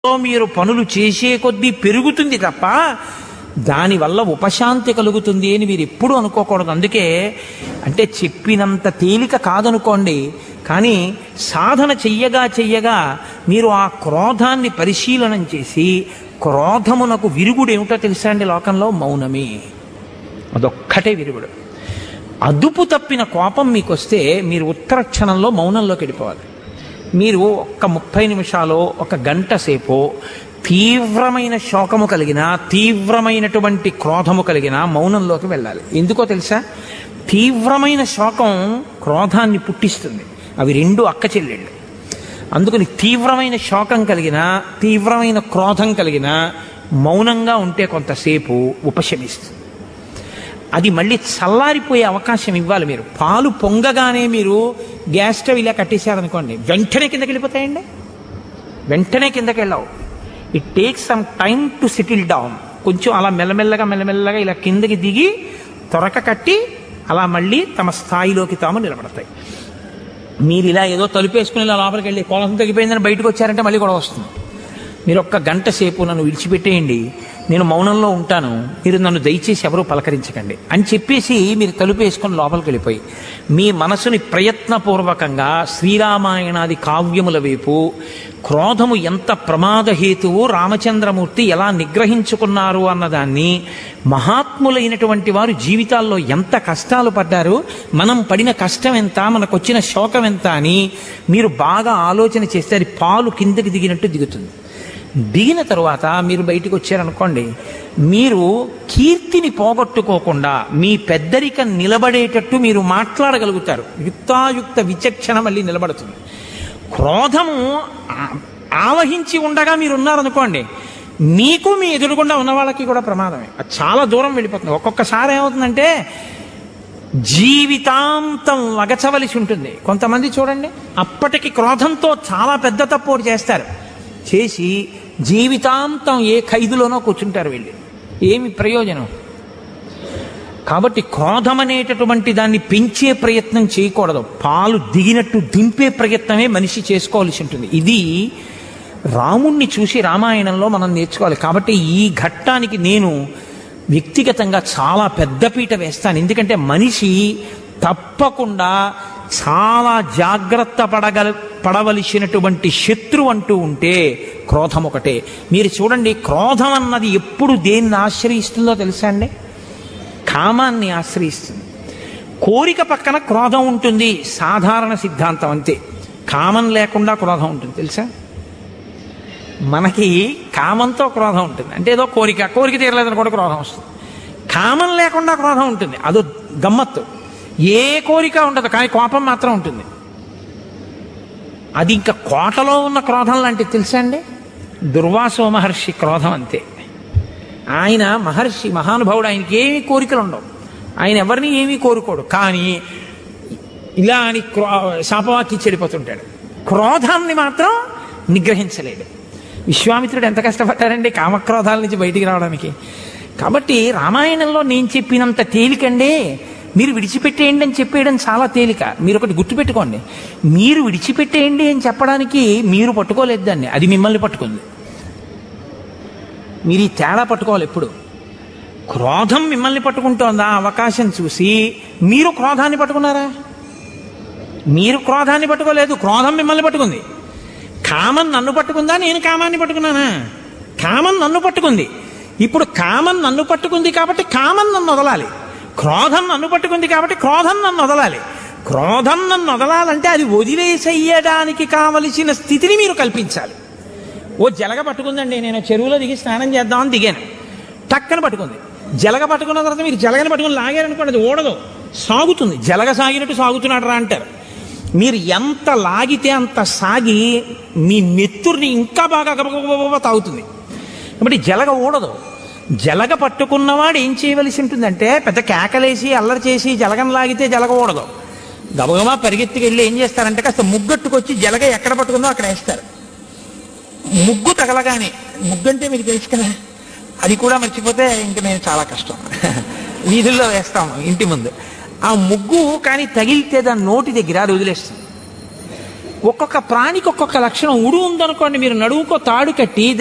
మీరు పనులు చేసే కొద్దీ పెరుగుతుంది తప్ప దానివల్ల ఉపశాంతి కలుగుతుంది అని మీరు ఎప్పుడు అనుకోకూడదు అందుకే అంటే చెప్పినంత తేలిక కాదనుకోండి కానీ సాధన చెయ్యగా చెయ్యగా మీరు ఆ క్రోధాన్ని పరిశీలనం చేసి క్రోధమునకు విరుగుడు ఏమిటో తెలుసా అండి లోకంలో మౌనమే అదొక్కటే విరుగుడు అదుపు తప్పిన కోపం మీకు వస్తే మీరు ఉత్తర క్షణంలో మౌనంలోకి వెళ్ళిపోవాలి మీరు ఒక్క ముప్పై నిమిషాలు ఒక గంట సేపు తీవ్రమైన శోకము కలిగిన తీవ్రమైనటువంటి క్రోధము కలిగిన మౌనంలోకి వెళ్ళాలి ఎందుకో తెలుసా తీవ్రమైన శోకం క్రోధాన్ని పుట్టిస్తుంది అవి రెండు అక్క చెల్లెళ్ళు అందుకని తీవ్రమైన శోకం కలిగిన తీవ్రమైన క్రోధం కలిగిన మౌనంగా ఉంటే కొంతసేపు ఉపశమిస్తుంది అది మళ్ళీ చల్లారిపోయే అవకాశం ఇవ్వాలి మీరు పాలు పొంగగానే మీరు గ్యాస్ స్టవ్ ఇలా కట్టేశారనుకోండి వెంటనే కిందకి వెళ్ళిపోతాయండి వెంటనే కిందకి వెళ్ళావు it takes some time to settle down కొంచెం అలా మెల్లమెల్లగా మెల్లమెల్లగా ఇలా కిందకి దిగి త్వరక కట్టి అలా మళ్ళీ తమ స్థాయిలోకి తాము నిలబడతాయి మీరు ఇలా ఏదో తలుపేసుకుని ఇలా లోపలికి వెళ్ళి కోలం తగ్గిపోయిందని బయటకు వచ్చారంటే మళ్ళీ కూడా వస్తుంది మీరు ఒక్క గంట సేపు నన్ను విడిచిపెట్టేయండి నేను మౌనంలో ఉంటాను మీరు నన్ను దయచేసి ఎవరూ పలకరించకండి అని చెప్పేసి మీరు తలుపు వేసుకొని లోపలికి వెళ్ళిపోయి మీ మనసుని ప్రయత్నపూర్వకంగా శ్రీరామాయణాది కావ్యముల వైపు క్రోధము ఎంత ప్రమాదహేతువు రామచంద్రమూర్తి ఎలా నిగ్రహించుకున్నారు అన్నదాన్ని మహాత్ములైనటువంటి వారు జీవితాల్లో ఎంత కష్టాలు పడ్డారు మనం పడిన కష్టం ఎంత మనకు వచ్చిన శోకం ఎంత అని మీరు బాగా ఆలోచన చేస్తే అది పాలు కిందకి దిగినట్టు దిగుతుంది దిగిన తరువాత మీరు బయటకు వచ్చారనుకోండి మీరు కీర్తిని పోగొట్టుకోకుండా మీ పెద్దరిక నిలబడేటట్టు మీరు మాట్లాడగలుగుతారు యుక్తాయుక్త విచక్షణ మళ్ళీ నిలబడుతుంది క్రోధము ఆ- ఆవహించి ఉండగా మీరు ఉన్నారనుకోండి మీకు మీ ఎదురుగుండా ఉన్న వాళ్ళకి కూడా ప్రమాదమే అది చాలా దూరం వెళ్ళిపోతుంది ఒక్కొక్కసారి ఏమవుతుందంటే జీవితాంతం వగచవలసి ఉంటుంది కొంతమంది చూడండి అప్పటికి క్రోధంతో చాలా పెద్ద తప్పు ఒకటి చేస్తారు చేసి జీవితాంతం ఏ ఖైదులోనో కూర్చుంటారు వెళ్ళి ఏమి ప్రయోజనం కాబట్టి క్రోధం అనేటటువంటి దాన్ని పెంచే ప్రయత్నం చేయకూడదు పాలు దిగినట్టు దింపే ప్రయత్నమే మనిషి చేసుకోవాల్సి ఉంటుంది ఇది రాముణ్ణి చూసి రామాయణంలో మనం నేర్చుకోవాలి కాబట్టి ఈ ఘట్టానికి నేను వ్యక్తిగతంగా చాలా పెద్దపీట వేస్తాను ఎందుకంటే మనిషి తప్పకుండా చాలా జాగ్రత్త పడగల పడవలసినటువంటి శత్రు అంటూ ఉంటే క్రోధం ఒకటే మీరు చూడండి క్రోధం అన్నది ఎప్పుడు దేన్ని ఆశ్రయిస్తుందో తెలుసా అండి కామాన్ని ఆశ్రయిస్తుంది కోరిక పక్కన క్రోధం ఉంటుంది సాధారణ సిద్ధాంతం అంతే కామం లేకుండా క్రోధం ఉంటుంది తెలుసా మనకి కామంతో క్రోధం ఉంటుంది అంటే ఏదో కోరిక కోరిక తీరలేదని కూడా క్రోధం వస్తుంది కామం లేకుండా క్రోధం ఉంటుంది అదో గమ్మత్తు ఏ కోరిక ఉండదు కానీ కోపం మాత్రం ఉంటుంది అది ఇంకా కోటలో ఉన్న క్రోధం లాంటిది తెలుసా అండి దుర్వాసో మహర్షి క్రోధం అంతే ఆయన మహర్షి మహానుభావుడు ఆయనకి ఏమీ కోరికలు ఉండవు ఆయన ఎవరిని ఏమీ కోరుకోడు కానీ ఇలా అని క్రో శాపవాక్కి చెడిపోతుంటాడు క్రోధాన్ని మాత్రం నిగ్రహించలేడు విశ్వామిత్రుడు ఎంత కష్టపడ్డారండి కామక్రోధాల నుంచి బయటికి రావడానికి కాబట్టి రామాయణంలో నేను చెప్పినంత తేలికండి మీరు విడిచిపెట్టేయండి అని చెప్పేయడం చాలా తేలిక మీరు ఒకటి గుర్తుపెట్టుకోండి మీరు విడిచిపెట్టేయండి అని చెప్పడానికి మీరు పట్టుకోలేదు దాన్ని అది మిమ్మల్ని పట్టుకుంది మీరు ఈ తేడా పట్టుకోవాలి ఎప్పుడు క్రోధం మిమ్మల్ని పట్టుకుంటోందా అవకాశం చూసి మీరు క్రోధాన్ని పట్టుకున్నారా మీరు క్రోధాన్ని పట్టుకోలేదు క్రోధం మిమ్మల్ని పట్టుకుంది కామం నన్ను పట్టుకుందా నేను కామాన్ని పట్టుకున్నానా కామం నన్ను పట్టుకుంది ఇప్పుడు కామం నన్ను పట్టుకుంది కాబట్టి కామం నన్ను వదలాలి క్రోధం నన్ను పట్టుకుంది కాబట్టి క్రోధం నన్ను వదలాలి క్రోధం నన్ను వదలాలంటే అది వదిలేసేయడానికి కావలసిన స్థితిని మీరు కల్పించాలి ఓ జలగ పట్టుకుందండి నేను చెరువులో దిగి స్నానం చేద్దామని దిగాను టక్కన పట్టుకుంది జలగ పట్టుకున్న తర్వాత మీరు జలగని పట్టుకుని లాగారనుకోండి అది ఓడదు సాగుతుంది జలగ సాగినట్టు సాగుతున్నాడు రా అంటారు మీరు ఎంత లాగితే అంత సాగి మీ నెత్తుర్ని ఇంకా బాగా గబగబగబ తాగుతుంది కాబట్టి జలగ ఓడదు జలగ పట్టుకున్నవాడు ఏం చేయవలసి ఉంటుందంటే పెద్ద కేకలేసి అల్లరి చేసి జలగను లాగితే జలగ ఓడదు గబగబా పరిగెత్తుకెళ్ళి ఏం చేస్తారంటే కాస్త ముగ్గట్టుకొచ్చి జలగ ఎక్కడ పట్టుకుందో అక్కడ వేస్తారు ముగ్గు తగలగానే ముగ్గు అంటే మీకు తెలుసు కదా అది కూడా మర్చిపోతే ఇంక నేను చాలా కష్టం వీధుల్లో వేస్తాము ఇంటి ముందు ఆ ముగ్గు కానీ తగిలితే దాని నోటి దగ్గర అది వదిలేస్తుంది ఒక్కొక్క ప్రాణికి ఒక్కొక్క లక్షణం ఉడు ఉందనుకోండి మీరు నడువుకో తాడు కట్టి